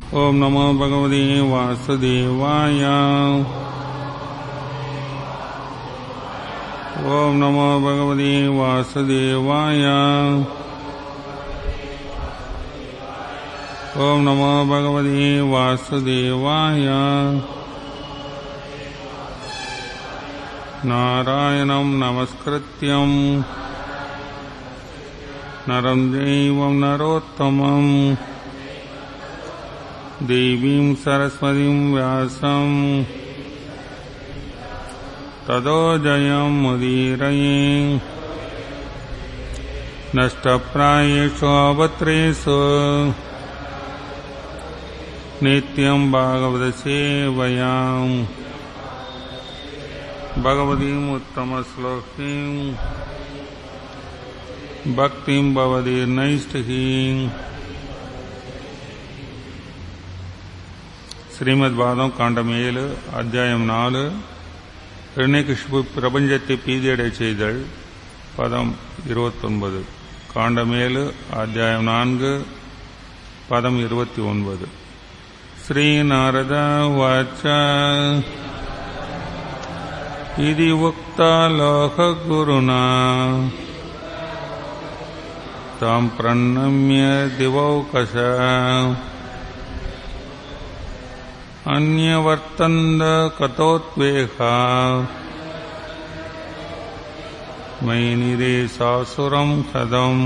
ॐ नमो भगवते वासुदेवाय ॐ नमो भगवते वासुदेवाय ॐ नमो भगवते वासुदेवाय नारायणं नमस्कृत्यम् नरं देवं नरोत्तमम् देवीं सरस्वतीं व्यासम् ततो जयं मुदीरये नष्टप्रायेषु अवत्रेषु नित्यं भागवतसेवयाम् भगवतीम् उत्तमश्लोकीम् भक्तिं भवदीर्नैष्टिकीम् ஸ்ரீமத் பாதம் காண்டம் ஏழு அத்தியாயம் நாலு இரண்யகிஷ்பு பிரபஞ்சத்தை பீதியடை செய்தல் பதம் இருபத்தொன்பது காண்டம் ஏழு அத்தியாயம் நான்கு பதம் இருபத்தி ஒன்பது ஸ்ரீநாரத வாச்ச இது உக்தா லோக குருணா தாம் பிரணம்ய திவௌகச अन्यवर्तन्द कतोत्वेहा मयि निरेशासुरं कदम्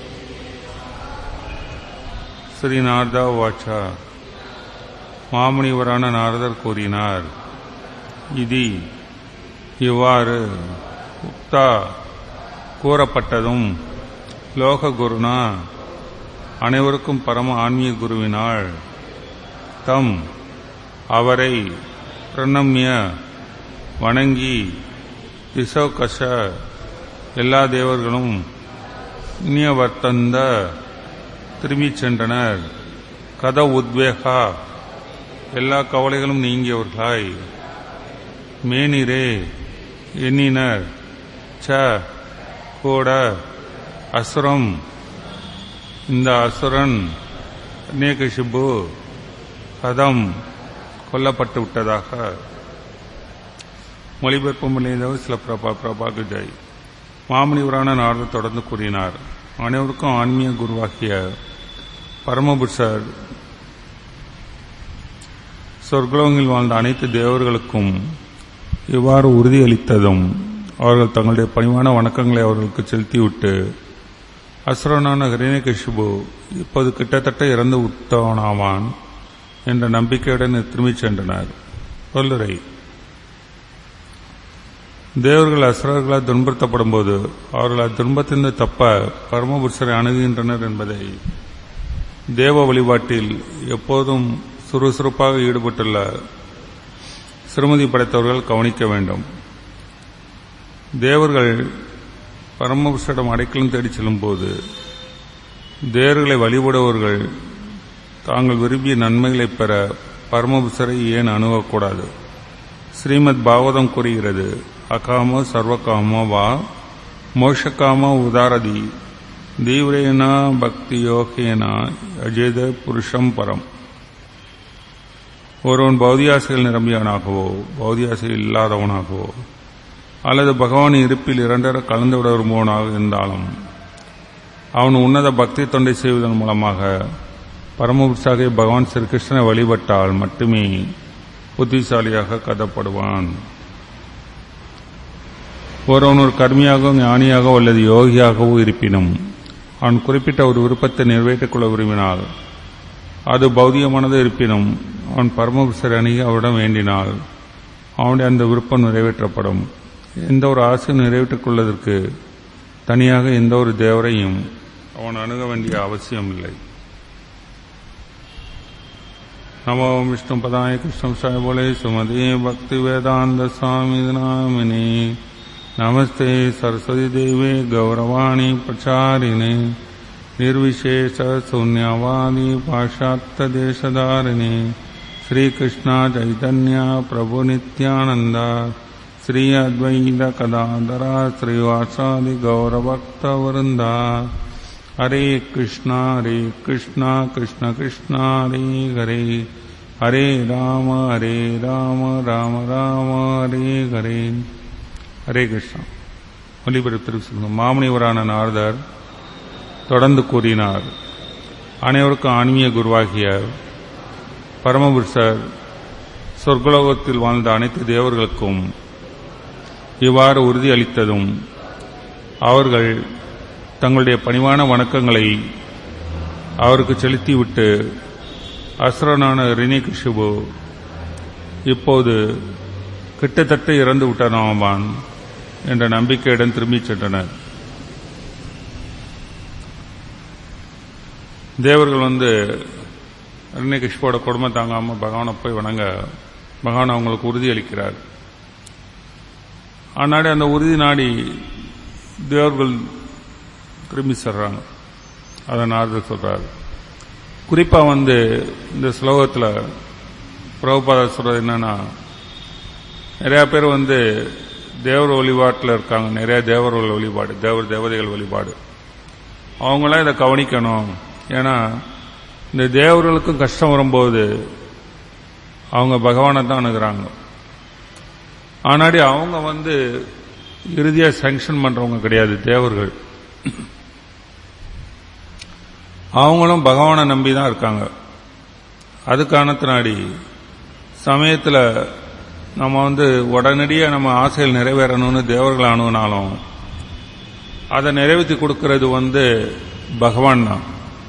ஸ்ரீ நாரதா வாச்சா மாமுனிவரான நாரதர் கூறினார் இது இவ்வாறு உக்தா கூறப்பட்டதும் லோக குருனா அனைவருக்கும் பரம ஆன்மீக குருவினால் தம் அவரை பிரணம்ய வணங்கி திசோகச எல்லா தேவர்களும் இனியவர்த்தந்த திரும்பிச் சென்றனர் கத உத்வேகா எல்லா கவலைகளும் நீங்கியவர்களாய் மேனிரே எண்ணினர் ச கூட அசுரம் இந்த அசுரன் அநேகசிபு கதம் கொல்லப்பட்டு விட்டதாக மொழிபெயர்ப்பு மொழியவர் சில பிரபா பிரபாகு ஜெய் மாமுனிவரான நாரதர் தொடர்ந்து கூறினார் அனைவருக்கும் ஆன்மீக குருவாகிய பரமபுருஷர் சொர்க்கலோகில் வாழ்ந்த அனைத்து தேவர்களுக்கும் இவ்வாறு உறுதியளித்ததும் அவர்கள் தங்களுடைய பணிவான வணக்கங்களை அவர்களுக்கு செலுத்திவிட்டு அசுரனான ஹிரண்யகிஷிபு இப்போது கிட்டத்தட்ட இறந்து விட்டவனாவான் என்ற நம்பிக்கையுடன் திரும்பிச் சென்றனர் சொல்லுரை தேவர்கள் அசுரர்களால் துன்புறுத்தப்படும் போது அவர்கள் அத்துன்பத்திலிருந்து தப்ப பரமபுருஷரை அணுகுகின்றனர் என்பதை தேவ வழிபாட்டில் எப்போதும் சுறுசுறுப்பாக ஈடுபட்டுள்ள சிறுமதி படைத்தவர்கள் கவனிக்க வேண்டும் தேவர்கள் பரமபுருஷரிடம் அடைக்கலம் தேடி செல்லும்போது தேவர்களை வழிபடுபவர்கள் தாங்கள் விரும்பிய நன்மைகளை பெற பரமபுருஷரை ஏன் அணுகக்கூடாது ஸ்ரீமத் பாகவதம் கூறுகிறது அகாம சர்வகாம வா மோஷகாம உதாரதி தீவிரேனா பக்தி யோகேனா அஜேத புருஷம் பரம் ஒருவன் பௌதியாசைகள் நிரம்பியவனாகவோ பௌதியாசை இல்லாதவனாகவோ அல்லது பகவான் இருப்பில் இரண்டர கலந்து விட விரும்புவனாக இருந்தாலும் அவன் உன்னத பக்தி தொண்டை செய்வதன் மூலமாக பரமபுருஷாக பகவான் ஸ்ரீ கிருஷ்ணனை வழிபட்டால் மட்டுமே புத்திசாலியாக கதப்படுவான் ஒருவன் ஒரு கர்மியாகவோ ஞானியாகவோ அல்லது யோகியாகவோ இருப்பினும் அவன் குறிப்பிட்ட ஒரு விருப்பத்தை நிறைவேற்றிக் கொள்ள விரும்பினால் அது பௌதிகமானது இருப்பினும் அவன் பரமபுருஷர் அணுகி அவரிடம் வேண்டினால் அவனுடைய அந்த விருப்பம் நிறைவேற்றப்படும் எந்த ஒரு ஆசையும் நிறைவேற்றிக் கொள்வதற்கு தனியாக எந்த ஒரு தேவரையும் அவன் அணுக வேண்டிய அவசியம் இல்லை नमो विष्णुपदाय कृष्णसाय बोले सुमदे भक्ति वेदांत स्वामी नामिने नमस्ते सरस्वती देवे गौरवाणी प्रचारिणे निर्विशेष शून्यवादी पाश्चात्य देशधारिणे श्रीकृष्ण चैतन्य प्रभु नित्यानंद श्री अद्वैत कदाधरा श्रीवासादि गौरभक्तवृंदा ஹரே கிருஷ்ணா ஹரே கிருஷ்ணா கிருஷ்ண கிருஷ்ணா ஹரே ஹரே ஹரே ராம ஹரே ராம ராம ராம ஹரே ஹரே ஹரே கிருஷ்ணா ஒலிபரப்பு சொல்லுங்க மாமுனிவரான நாரதர் தொடர்ந்து கூறினார் அனைவருக்கும் ஆன்மீக குருவாகிய பரமபுருஷர் சொர்க்கலோகத்தில் வாழ்ந்த அனைத்து தேவர்களுக்கும் இவ்வாறு உறுதியளித்ததும் அவர்கள் தங்களுடைய பணிவான வணக்கங்களை அவருக்கு செலுத்திவிட்டு அசுரனான ரினிகிஷுபு இப்போது கிட்டத்தட்ட இறந்து விட்டானாவான் என்ற நம்பிக்கையுடன் திரும்பிச் சென்றனர் தேவர்கள் வந்து ரினிகிஷ்போட கொடுமை தாங்காமல் பகவானை போய் வணங்க பகவான் அவங்களுக்கு உறுதி அளிக்கிறார் ஆனாடி அந்த உறுதி நாடி தேவர்கள் திரும்பி செல்றாங்க அதை நாரதர் சொல்றாரு குறிப்பா வந்து இந்த ஸ்லோகத்தில் பிரபுபாதா சொல்றது என்னன்னா நிறைய பேர் வந்து தேவர் வழிபாட்டில் இருக்காங்க நிறைய தேவர்கள் வழிபாடு தேவர் தேவதைகள் வழிபாடு அவங்களாம் இதை கவனிக்கணும் ஏன்னா இந்த தேவர்களுக்கும் கஷ்டம் வரும்போது அவங்க பகவானை தான் அணுகிறாங்க ஆனாடி அவங்க வந்து இறுதியா சாங்ஷன் பண்றவங்க கிடையாது தேவர்கள் அவங்களும் பகவானை நம்பி தான் இருக்காங்க அது காரணத்தினாடி சமயத்தில் நம்ம வந்து உடனடியாக நம்ம ஆசைகள் நிறைவேறணும்னு தேவர்கள் அணுகுனாலும் அதை நிறைவேற்றி கொடுக்கறது வந்து பகவான் தான்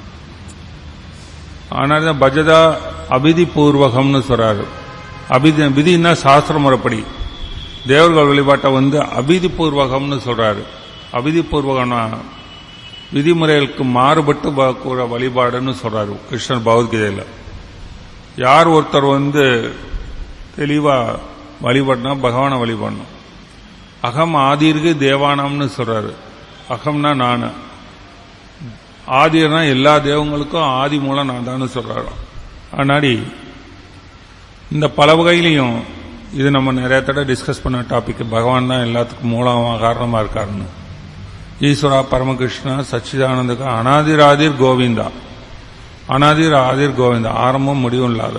ஆனால் தான் பஜதா அபிதி பூர்வகம்னு சொல்றாரு அபிதி விதினா சாஸ்திர முறைப்படி தேவர்கள் வழிபாட்டை வந்து அபிதி பூர்வகம்னு சொல்றாரு அபிதி பூர்வகம்னா விதிமுறைகளுக்கு மாறுபட்டு கூற வழிபாடுன்னு சொல்றாரு கிருஷ்ணன் பகவத்கீதையில் யார் ஒருத்தர் வந்து தெளிவா வழிபடனா பகவானை வழிபடணும் அகம் ஆதிர்கு தேவானம்னு சொல்றாரு அகம்னா நான் ஆதிர்னா எல்லா தேவங்களுக்கும் ஆதி மூலம் நான் தான் சொல்றாரு ஆனாடி இந்த பல வகையிலையும் இது நம்ம நிறைய தடவை டிஸ்கஸ் பண்ண டாபிக் பகவான் தான் எல்லாத்துக்கும் மூலமா காரணமா இருக்காருன்னு ஈஸ்வரா பரமகிருஷ்ணா சச்சிதானந்துக்கு அனாதிர் ஆதிர் கோவிந்தா அனாதிர் ஆதிர் கோவிந்தா ஆரம்பம் முடிவும் இல்லாத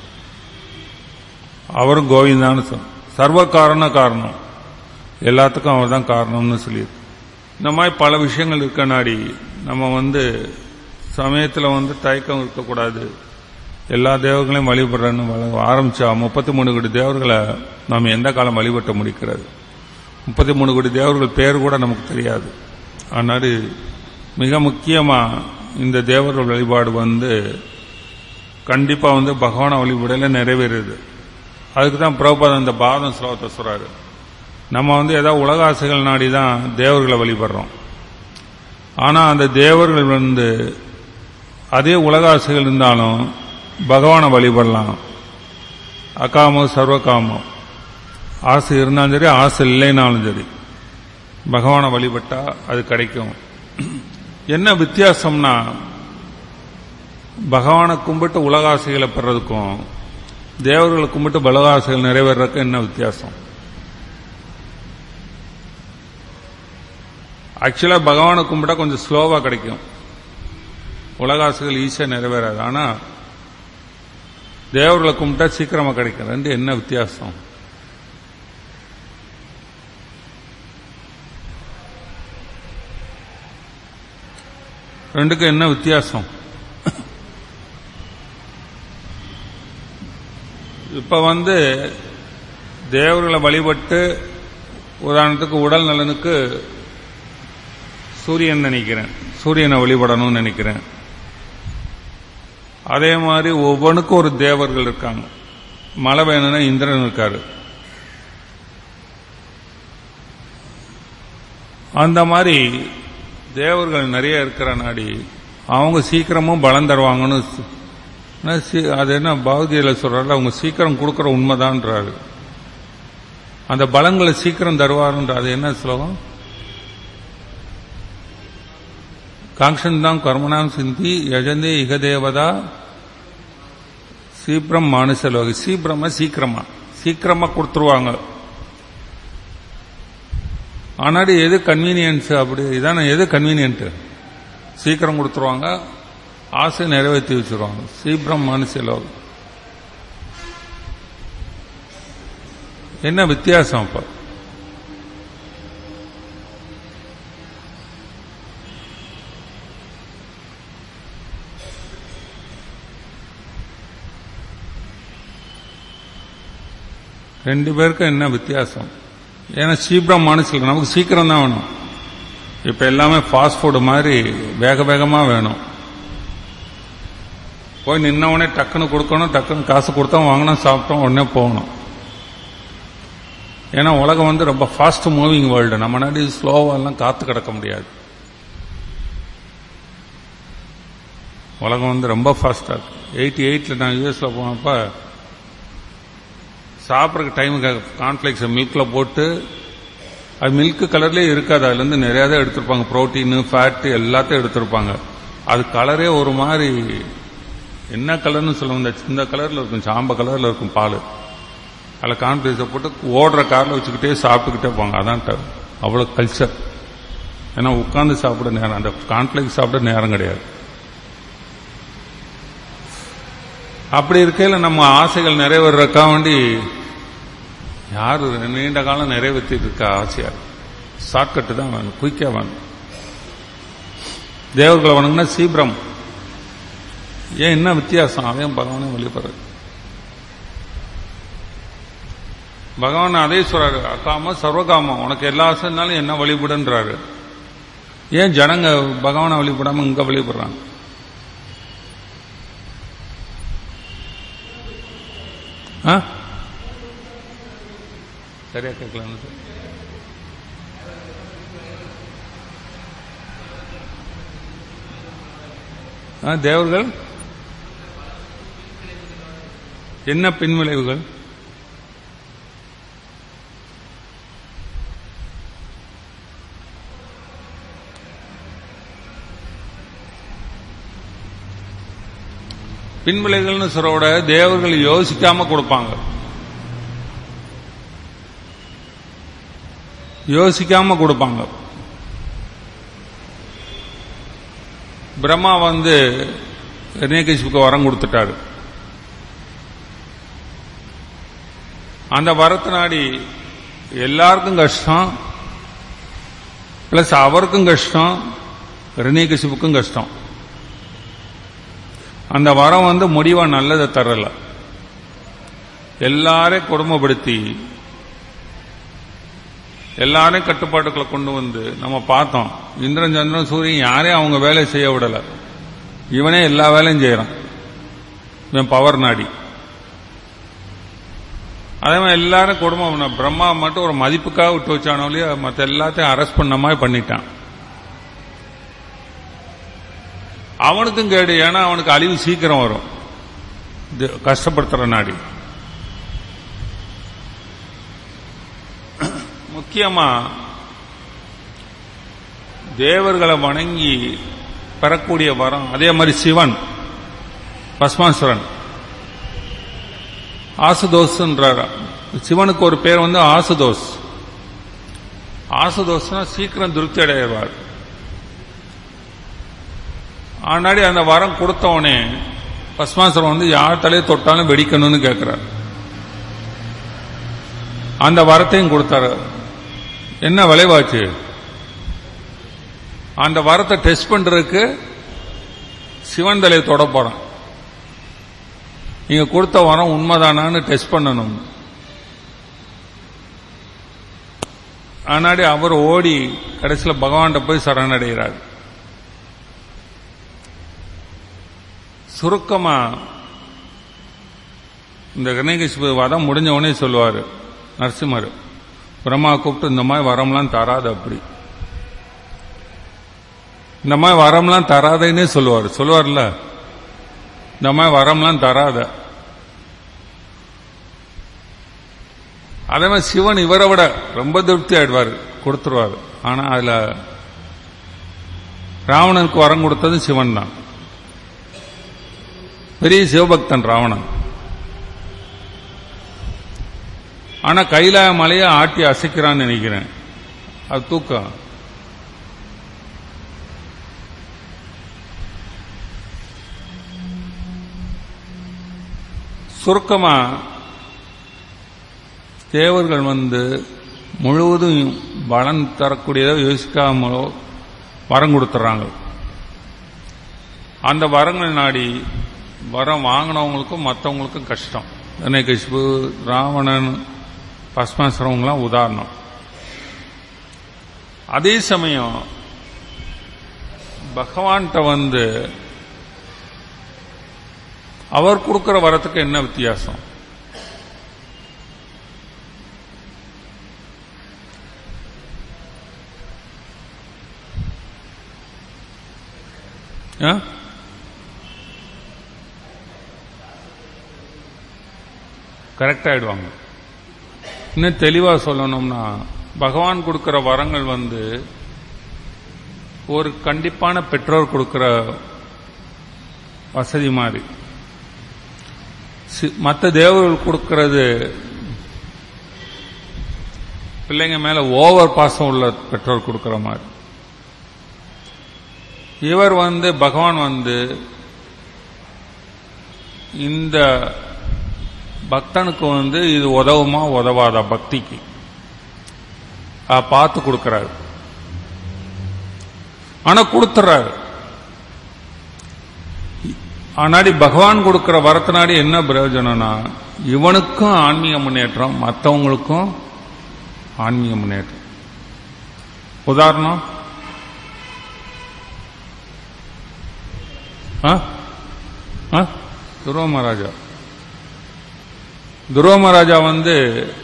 அவரும் கோவிந்தான்னு சொன்ன சர்வ காரண காரணம் எல்லாத்துக்கும் அவர் தான் காரணம்னு சொல்லியிருக்கு இந்த மாதிரி பல விஷயங்கள் இருக்கனாடி நம்ம வந்து சமயத்தில் வந்து தயக்கம் இருக்கக்கூடாது எல்லா தேவர்களையும் வழிபடுறன்னு ஆரம்பிச்சா முப்பத்தி மூணு கோடி தேவர்களை நாம் எந்த காலம் வழிபட்ட முடிக்கிறது முப்பத்தி மூணு கோடி தேவர்கள் பேர் கூட நமக்கு தெரியாது ஆனால் மிக முக்கியமாக இந்த தேவர்கள் வழிபாடு வந்து கண்டிப்பாக வந்து பகவான வழிபாடில் நிறைவேறுது அதுக்கு தான் பிரபுபாத இந்த பாதம் ஸ்லோகத்தை சொல்றாரு நம்ம வந்து ஏதாவது உலக ஆசைகள் நாடி தான் தேவர்களை வழிபடுறோம் ஆனால் அந்த தேவர்கள் வந்து அதே உலக ஆசைகள் இருந்தாலும் பகவானை வழிபடலாம் அகாமம் சர்வகாமம் ஆசை இருந்தாலும் சரி ஆசை இல்லைனாலும் சரி பகவானை வழிபட்டா அது கிடைக்கும் என்ன வித்தியாசம்னா பகவானை கும்பிட்டு உலகாசைகளை பெறதுக்கும் தேவர்களை கும்பிட்டு பலகாசைகள் நிறைவேறதுக்கும் என்ன வித்தியாசம் ஆக்சுவலா பகவானை கும்பிட்டா கொஞ்சம் ஸ்லோவா கிடைக்கும் உலகாசைகள் ஈஸியா நிறைவேறாது ஆனா தேவர்களை கும்பிட்டா சீக்கிரமா கிடைக்கும் ரெண்டு என்ன வித்தியாசம் ரெண்டுக்கும் என்ன வித்தியாசம் இப்ப வந்து தேவர்களை வழிபட்டு உதாரணத்துக்கு உடல் நலனுக்கு சூரியன் நினைக்கிறேன் சூரியனை வழிபடணும்னு நினைக்கிறேன் அதே மாதிரி ஒவ்வொன்றுக்கும் ஒரு தேவர்கள் இருக்காங்க மழை வேணும்னா இந்திரன் இருக்காரு அந்த மாதிரி தேவர்கள் நிறைய இருக்கிற நாடி அவங்க சீக்கிரமும் பலம் தருவாங்கன்னு அது என்ன பௌதியில சொல்றாரு அவங்க சீக்கிரம் கொடுக்கிற உண்மைதான்றாரு அந்த பலங்களை சீக்கிரம் தருவாருன்ற அது என்ன ஸ்லோகம் காங்ஷந்தாம் கர்மனாம் சிந்தி யஜந்தே இகதேவதா சீக்கிரம் மானுசலோகி சீக்கிரமா சீக்கிரமா சீக்கிரமா கொடுத்துருவாங்க ஆனாடி எது கன்வீனியன்ஸ் அப்படி இதான எது கன்வீனியன்ட் சீக்கிரம் கொடுத்துருவாங்க ஆசை நிறைவேற்றி வச்சிருவாங்க சீக்கிரம் மனுஷில என்ன வித்தியாசம் அப்ப ரெண்டு பேருக்கும் என்ன வித்தியாசம் ஏன்னா சீக்கிரம் மனசில் நமக்கு சீக்கிரம் தான் வேணும் இப்ப எல்லாமே ஃபாஸ்ட் ஃபுட் மாதிரி வேக வேகமா வேணும் போய் நின்னவனே டக்குன்னு கொடுக்கணும் டக்குன்னு காசு கொடுத்தா வாங்கணும் சாப்பிட்டோம் உடனே போகணும் ஏன்னா உலகம் வந்து ரொம்ப ஃபாஸ்ட் மூவிங் வேர்ல்டு நம்ம நாடு ஸ்லோவெல்லாம் காத்து கிடக்க முடியாது உலகம் வந்து ரொம்ப ஃபாஸ்டா இருக்கு எயிட்டி எயிட்ல நான் யூஎஸ்ல போனப்ப சாப்பிட்றதுக்கு டைமுக்கு கார்ன்ஃபிளெக்ஸ் மில்க்ல போட்டு அது மில்க் கலர்லேயே இருக்காது அதுல இருந்து நிறைய தான் எடுத்திருப்பாங்க புரோட்டீன் ஃபேட் எல்லாத்தையும் எடுத்திருப்பாங்க அது கலரே ஒரு மாதிரி என்ன கலர்னு சொல்லுவோம் இந்த இந்த கலர்ல இருக்கும் சாம்ப கலர்ல இருக்கும் பால் அதில் கான்ஃபிளெக்ஸை போட்டு ஓடுற காரில் வச்சுக்கிட்டே சாப்பிட்டுக்கிட்டே போவாங்க அதான் ட- அவ்வளவு கல்ச்சர் ஏன்னா உட்கார்ந்து சாப்பிட நேரம் அந்த கான்ஃபிளெக்ஸ் சாப்பிட நேரம் கிடையாது அப்படி இருக்கையில் நம்ம ஆசைகள் நிறைவேறக்கா வேண்டி யாரு நீண்ட காலம் நிறைவேற்றிட்டு இருக்கா ஆசையா ஷார்ட்கட்டு தான் வேணும் குயிக்கா வேணும் தேவர்களை வணங்கினா சீக்கிரம் ஏன் என்ன வித்தியாசம் அதையும் பகவானே வழிபடுறது பகவான் அதே சொல்றாரு அக்காம சர்வகாமம் உனக்கு எல்லா ஆசைனாலும் என்ன வழிபடுன்றாரு ஏன் ஜனங்க பகவானை வழிபடாம இங்க வழிபடுறாங்க ஆ? சரியா கேட்கலாம் ஆ, தேவர்கள் என்ன பின்விளைவுகள் பின்விளைவுகள்னு சொல்றோட தேவர்கள் யோசிக்காம கொடுப்பாங்க யோசிக்காம கொடுப்பாங்க பிரம்மா வந்து ஹிரண்யகசிப்புக்கு வரம் கொடுத்துட்டாரு அந்த வரத்தினாடி எல்லாருக்கும் கஷ்டம் பிளஸ் அவருக்கும் கஷ்டம் ஹிரண்யகசிப்புக்கும் கஷ்டம் அந்த வரம் வந்து முடிவா நல்லதை தரல எல்லாரையும் கொடுமைப்படுத்தி எல்லாரையும் கட்டுப்பாட்டுக்குள்ள கொண்டு வந்து நம்ம பார்த்தோம் இந்திரன் சந்திரன் சூரியன் யாரையும் அவங்க வேலையை செய்ய விடல இவனே எல்லா வேலையும் செய்யறான் இவன் பவர் நாடி அதே மாதிரி எல்லாரும் கொடுமை பண்ண பிரம்மா மட்டும் ஒரு மதிப்புக்காக விட்டு வச்சானோ இல்லையா மற்ற எல்லாத்தையும் அரெஸ்ட் பண்ண மாதிரி பண்ணிட்டான் அவனுக்கும் கேடு ஏன்னா அவனுக்கு அழிவு சீக்கிரம் வரும் இது கஷ்டப்படுத்துற நாடி முக்கியமா தேவர்களை வணங்கி பெறக்கூடிய வரம் அதே மாதிரி சிவன் பஸ்மாசுரன் ஆசுதோஸ்ன்றார் சிவனுக்கு ஒரு பேர் வந்து ஆசுதோஸ் ஆசுதோஸ்னா சீக்கிரம் திருப்தி அடைவார் ஆனாடி அந்த வரம் கொடுத்தவனே பஸ்மாசுரம் வந்து யார் தலையை தொட்டாலும் வெடிக்கணும்னு கேட்கிறார் அந்த வரத்தையும் கொடுத்தாரு என்ன விளைவாச்சு அந்த வரத்தை டெஸ்ட் பண்றதுக்கு சிவன் தலையை தொட போறான் நீங்க கொடுத்த வரம் உண்மைதானான்னு டெஸ்ட் பண்ணணும் ஆனாடி அவர் ஓடி கடைசியில் பகவான்கிட்ட போய் சரணடைகிறார் சுருக்கமா இந்த கணேகேஸ்வர வதம் முடிஞ்ச உடனே சொல்லுவார் நரசிம்மர் பிரம்மா கூப்பிட்டு இந்த மாதிரி வரம்லாம் தராது அப்படி இந்த மாதிரி வரம்லாம் தராதேன்னே சொல்லுவார் சொல்லுவார்ல இந்த மாதிரி வரம்லாம் தராத அதே மாதிரி சிவன் இவரை விட ரொம்ப திருப்தி ஆயிடுவார் கொடுத்துருவார் ஆனா அதுல ராவணனுக்கு வரம் கொடுத்தது சிவன் தான் பெரிய சிவபக்தன் ராவணன் ஆனா கைலாய மலையை ஆட்டி அசைக்கிறான்னு நினைக்கிறேன் அது தூக்கம் சுருக்கமா தேவர்கள் வந்து முழுவதும் பலன் தரக்கூடியதை யோசிக்காமலோ வரம் கொடுத்துறாங்க அந்த வரங்கள் நாடி வரம் வாங்கினவங்களுக்கும் மற்றவங்களுக்கும் கஷ்டம் கஷ்பு ராவணன் பஸ்மாசுரவங்களாம் உதாரணம் அதே சமயம் பகவான்கிட்ட வந்து அவர் கொடுக்கிற வரத்துக்கு என்ன வித்தியாசம் ஆ? கரெக்ட் ஆயிடுவாங்க இன்னும் தெளிவா சொல்லணும்னா பகவான் கொடுக்கிற வரங்கள் வந்து ஒரு கண்டிப்பான பெற்றோர் கொடுக்கிற வசதி மாதிரி மற்ற தேவர்கள் கொடுக்கிறது பிள்ளைங்க மேல ஓவர் பாசம் உள்ள பெற்றோர் கொடுக்கிற மாதிரி இவர் வந்து பகவான் வந்து இந்த பக்தனுக்கு வந்து இது உதவுமா உதவாதா பக்திக்கு அஹ் பார்த்து கொடுக்கிறாரு ஆனா கொடுத்துறாரு ஆனாடி பகவான் கொடுக்கிற வரத்தினாடி என்ன பிரயோஜனம்னா இவனுக்கும் ஆன்மீக முன்னேற்றம் மற்றவங்களுக்கும் ஆன்மீக முன்னேற்றம் உதாரணம் ஆ? ஆ? துருவ மகாராஜா துருவ மகாராஜா வந்து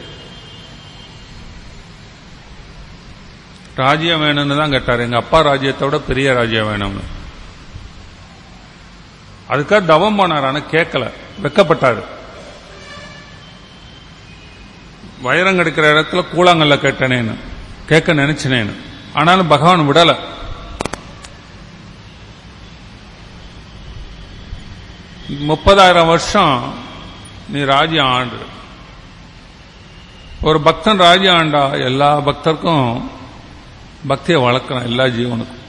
ராஜ்யம் வேணும்னு தான் கேட்டார் எங்க அப்பா ராஜ்யத்தை விட பெரிய ராஜ்யம் வேணும்னு அதுக்காக தவம் பண்ணார் ஆனா கேட்கல வெக்கப்பட்டாரு வைரம் கிடைக்கிற இடத்துல கூழாங்கல்ல கேட்டனேன்னு கேட்க நினைச்சினேன்னு ஆனாலும் பகவான் விடல முப்பதாயிரம் வருஷம் நீ ராஜ்யம் ஆண்டு ஒரு பக்தன் ராஜ்யம் ஆண்டா எல்லா பக்தருக்கும் பக்தியை வளர்க்கணும் எல்லா ஜீவனுக்கும்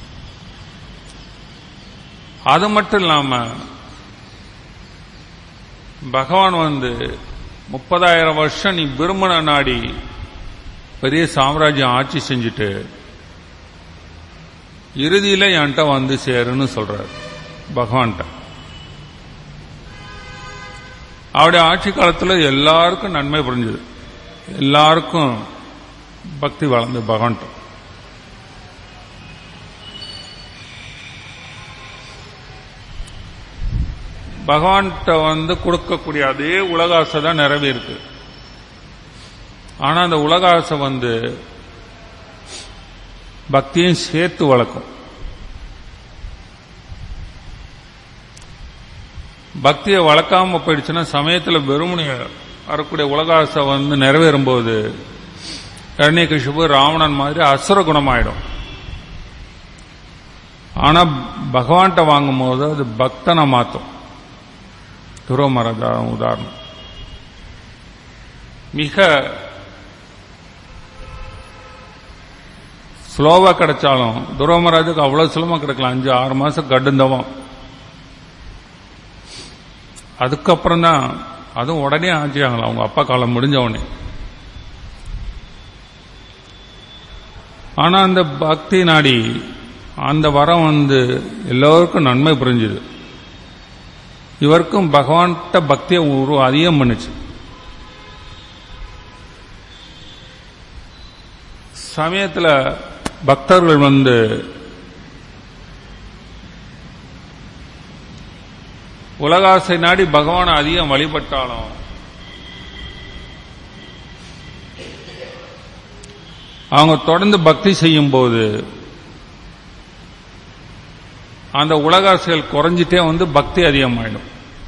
அது மட்டும் இல்லாம பகவான் வந்து முப்பதாயிரம் வருஷம் நீ விரும்பின நாடி பெரிய சாம்ராஜ்யம் ஆட்சி செஞ்சுட்டு இறுதியில என்கிட்ட வந்து சேருன்னு சொல்றார் பகவான்கிட்ட அவருடைய ஆட்சி காலத்தில் எல்லாருக்கும் நன்மை புரிஞ்சுது எல்லாருக்கும் பக்தி வளர்ந்து பகவான்கிட்ட பகவான்கிட்ட வந்து கொடுக்கக்கூடிய அதே உலக ஆசை தான் நிறைவேருக்கு ஆனா அந்த உலக ஆசை வந்து பக்தியும் சேர்த்து வளர்க்கும் பக்தியை வளர்க்காம போயிடுச்சுன்னா சமயத்துல வெறுமனே வரக்கூடிய உலக ஆசை வந்து நிறைவேறும் போது கருணிகசிபு ராவணன் மாதிரி அசுர குணமாயிடும் ஆனா பகவான்கிட்ட வாங்கும் போது அது பக்தனை மாத்தும் துருவ மகாராஜா உதாரணம் மிக ஸ்லோவா கிடைச்சாலும் துருவ மகாராஜுக்கு அவ்வளவு சுலமா கிடைக்கலாம் அஞ்சு ஆறு மாசம் கடுந்தவம் அதுக்கப்புறம் தான் அதுவும் உடனே ஆட்சி ஆகலாம் அவங்க அப்பா காலம் முடிஞ்ச உடனே ஆனா அந்த பக்தி நாடி அந்த வரம் வந்து எல்லோருக்கும் நன்மை புரிஞ்சுது இவருக்கும் பகவான்கிட்ட பக்தியை உரு அதிகம் பண்ணுச்சு சமயத்தில் பக்தர்கள் வந்து உலகாசை நாடி பகவானை அதிகம் வழிபட்டாலும் அவங்க தொடர்ந்து பக்தி செய்யும் போது அந்த உலகாசைகள் குறைஞ்சிட்டே வந்து பக்தி அதிகமாயிடும்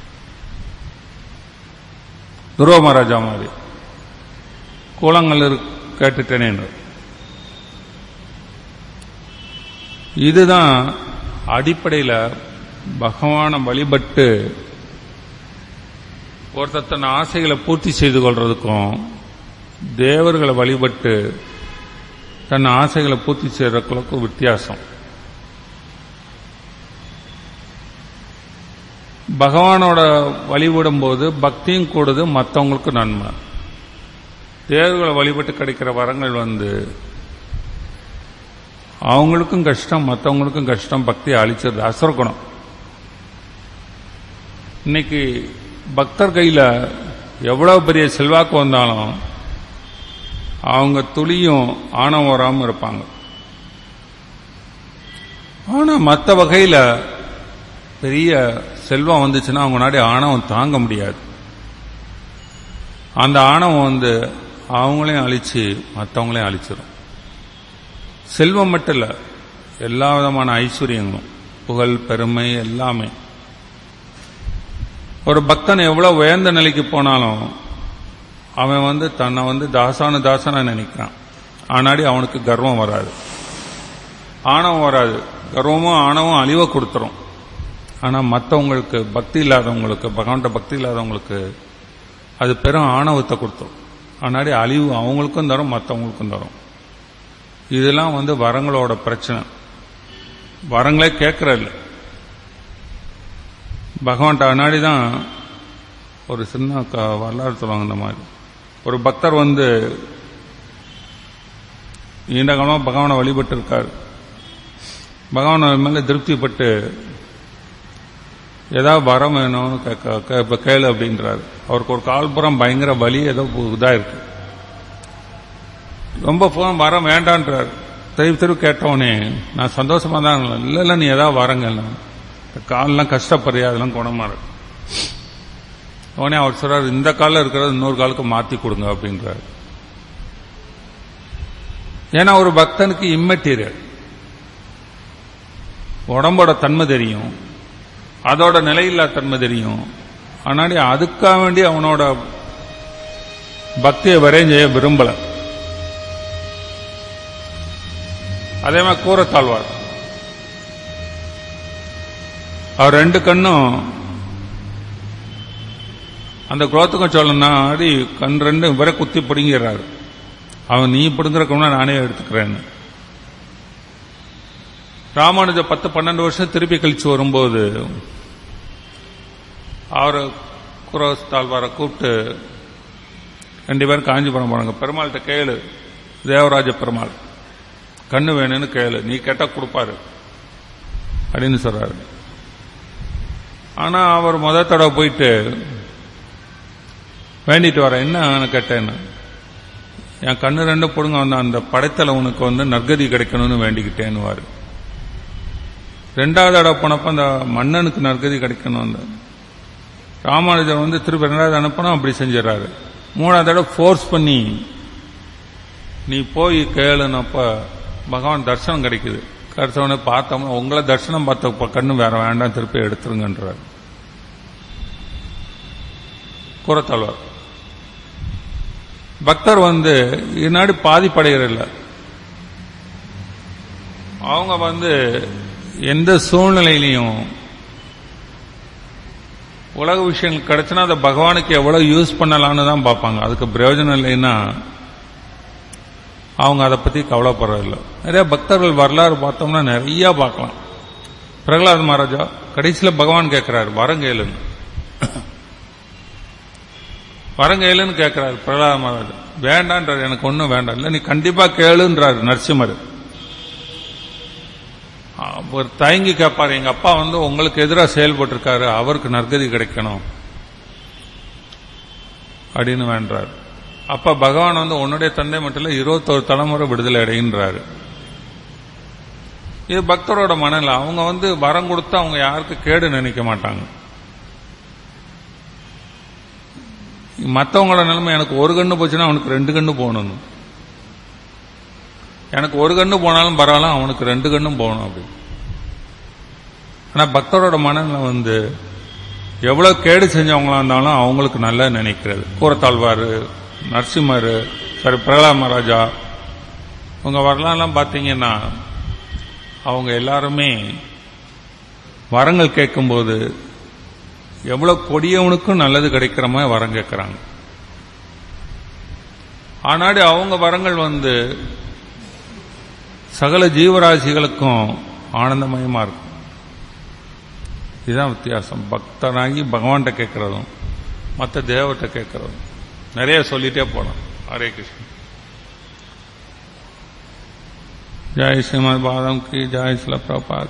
துருவ மகாராஜா மாதிரி கூலங்கள் கேட்டுட்டேனே இதுதான் அடிப்படையில் பகவானை வழிபட்டு ஒருத்தர் தன் ஆசைகளை பூர்த்தி செய்து கொள்றதுக்கும் தேவர்களை வழிபட்டு தன் ஆசைகளை பூர்த்தி செய்யறதுக்கும் வித்தியாசம் பகவானோட வழிபடும் போது பக்தியும் கூடுது மற்றவங்களுக்கு நன்மை தேவர்களை வழிபட்டு கிடைக்கிற வரங்கள் வந்து அவங்களுக்கும் கஷ்டம் மற்றவங்களுக்கும் கஷ்டம் பக்தி அழிச்சிருது அசுரகுணம் இன்னைக்கு பக்தர் கையில் எவ்வளவு பெரிய செல்வாக்கு வந்தாலும் அவங்க துளியும் ஆணவம் வராமல் இருப்பாங்க ஆனால் மற்ற வகையில் பெரிய செல்வம் வந்துச்சுன்னா அவங்க நாடி ஆணவம் தாங்க முடியாது அந்த ஆணவம் வந்து அவங்களையும் அழிச்சு மற்றவங்களையும் அழிச்சிடும் செல்வம் மட்டும் இல்லை எல்லா விதமான ஐஸ்வர்யங்களும் புகழ் பெருமை எல்லாமே ஒரு பக்தன் எவ்வளவு உயர்ந்த நிலைக்கு போனாலும் அவன் வந்து தன்னை வந்து தாசான தாசனா நினைக்கிறான் ஆனாடி அவனுக்கு கர்வம் வராது ஆணவம் வராது கர்வமும் ஆணவம் அழிவை கொடுத்துரும் ஆனால் மற்றவங்களுக்கு பக்தி இல்லாதவங்களுக்கு பகவான்கிட்ட பக்தி இல்லாதவங்களுக்கு அது பெரும் ஆணவத்தை கொடுத்துரும் ஆனாடி அழிவு அவங்களுக்கும் தரும் மற்றவங்களுக்கும் தரும் இதெல்லாம் வந்து வரங்களோட பிரச்சனை வரங்களே கேட்கறதில்ல பகவான்கிட்ட முன்னாடி தான் ஒரு சின்ன க- வரலாறு சொல்லுவாங்க இந்த மாதிரி ஒரு பக்தர் வந்து நீண்ட காலமாக பகவானை வழிபட்டு இருக்கார் பகவான் மேலே திருப்திப்பட்டு ஏதாவது வரம் வேணும்னு கேட்க கே- இப்ப கேளு அப்படின்றாரு அவருக்கு ஒரு கால்புறம் பயங்கர வலி ஏதோ இதாக இருக்கு ரொம்ப போன் வரம் வேண்டான்றார் திருப்பி திருப்பி கேட்டவனே நான் சந்தோஷமா தான் இருந்தேன். இல்ல இல்ல நீ ஏதாவது வரங்கல்ல கால்லாம் கஷ்டப்படுறியா அதெல்லாம் குணமா இருக்கு உடனே அவர் சொல்றாரு இந்த காலில் இருக்கிறது இன்னொரு காலுக்கு மாத்தி கொடுங்க அப்படின்றாரு ஏன்னா ஒரு பக்தனுக்கு இம்மெட்டீரியல் உடம்போட தன்மை தெரியும் அதோட நிலையில்லா தன்மை தெரியும் ஆனாடி அதுக்காக வேண்டி அவனோட பக்தியை வரையும் செய்ய விரும்பல அதே மாதிரி கூறத்தாழ்வார் அவர் ரெண்டு கண்ணும் அந்த குலோத்துக்கும் சொல்லணும்னா அடி கண் ரெண்டு இவரை குத்தி பிடுங்கிறாரு அவன் நீ பிடுங்குற கண்ணை நானே எடுத்துக்கிறேன்னு ராமானுஜ பத்து பன்னெண்டு வருஷம் திருப்பி கழிச்சு வரும்போது அவர் குரோஸ்தாழ்வாரை கூப்பிட்டு ரெண்டு பேரும் காஞ்சிபுரம் போனாங்க பெருமாள்கிட்ட கேளு தேவராஜ பெருமாள் கண்ணு வேணும்னு கேளு நீ கேட்டா கொடுப்பாரு அப்படின்னு சொல்றாரு ஆனா அவர் முத தடவை போயிட்டு வேண்டிட்டு வர என்ன கேட்டேன்னு என் கண்ணு ரெண்டு பொடுங்க வந்த அந்த படைத்தல உனக்கு வந்து நற்கதி கிடைக்கணும்னு வேண்டிக்கிட்டேன்னுவாரு ரெண்டாவது தடவை போனப்ப அந்த மன்னனுக்கு நற்கதி கிடைக்கணும் அந்த ராமானுஜர் வந்து திருப்பி ரெண்டாவது அனுப்பினா அப்படி செஞ்சிடறாரு மூணாவது தடவை ஃபோர்ஸ் பண்ணி நீ போய் கேளுனப்ப பகவான் தர்சனம் கிடைக்குது கிடைச்சவனே பார்த்தோம்னா உங்களை தர்சனம் பார்த்த ப- கண்ணு வேற வேண்டாம் திருப்பி எடுத்துருங்கன்றார் கூறத்தாழ்வார் பக்தர் வந்து இன்னாடி பாதிப்படைகிறதில்ல அவங்க வந்து எந்த சூழ்நிலையிலையும் உலக விஷயங்கள் கிடைச்சுன்னா அதை பகவானுக்கு எவ்வளவு யூஸ் பண்ணலாம்னு தான் பார்ப்பாங்க அதுக்கு பிரயோஜனம் இல்லைன்னா அவங்க அதை பத்தி கவலைப்படுறதில்ல நிறைய பக்தர்கள் வரலாறு பார்த்தோம்னா நிறைய பார்க்கலாம் பிரகலாத் மகாராஜா கடைசியில பகவான் கேட்கிறாரு வரங்கேலுன்னு வரங்கேலுன்னு கேட்கிறாரு பிரகலாத் மகாராஜா வேண்டான்றார் எனக்கு ஒன்றும் வேண்டாம் இல்லை நீ கண்டிப்பா கேளுன்றாரு நரசிம்மர் அவர் தயங்கி கேட்பாரு எங்க அப்பா வந்து உங்களுக்கு எதிராக செயல்பட்டிருக்காரு அவருக்கு நற்கதி கிடைக்கணும் அப்படின்னு வேண்டார் அப்ப பகவான் வந்து உன்னுடைய தந்தை மட்டும் இல்ல இருபத்தோரு தலைமுறை விடுதலை அடைகின்றாரு இது பக்தரோட மனநிலை அவங்க வந்து வரம் கொடுத்தா அவங்க யாருக்கு கேடு நினைக்க மாட்டாங்க மற்றவங்களோட நிலைமை எனக்கு ஒரு கண்ணு போச்சுன்னா அவனுக்கு ரெண்டு கண்ணு போகணும் எனக்கு ஒரு கண்ணு போனாலும் பரவாயில்ல அவனுக்கு ரெண்டு கண்ணும் போகணும் அப்படி ஆனா பக்தரோட மனநிலை வந்து எவ்வளவு கேடு செஞ்சவங்களா இருந்தாலும் அவங்களுக்கு நல்லா நினைக்கிறது கூரத்தாழ்வார் நரசிம்மர் சரி பிரகலாத் மகாராஜா உங்க வரலாறுலாம் பார்த்தீங்கன்னா அவங்க எல்லாருமே வரங்கள் கேட்கும்போது எவ்வளவு கொடியவனுக்கும் நல்லது கிடைக்கிற மாதிரி வரம் கேட்கிறாங்க ஆனாடி அவங்க வரங்கள் வந்து சகல ஜீவராசிகளுக்கும் ஆனந்தமயமா இருக்கும் இதுதான் வித்தியாசம் பக்தனாகி பகவான்கிட்ட கேட்கறதும் மற்ற தேவத்தை கேட்கறதும் நிறைய சொல்லிட்டே போலாம் ஹரே கிருஷ்ணன் ஜெய் ஸ்ரீமத் பாதம் கி ஜெய் சில பிரபாத்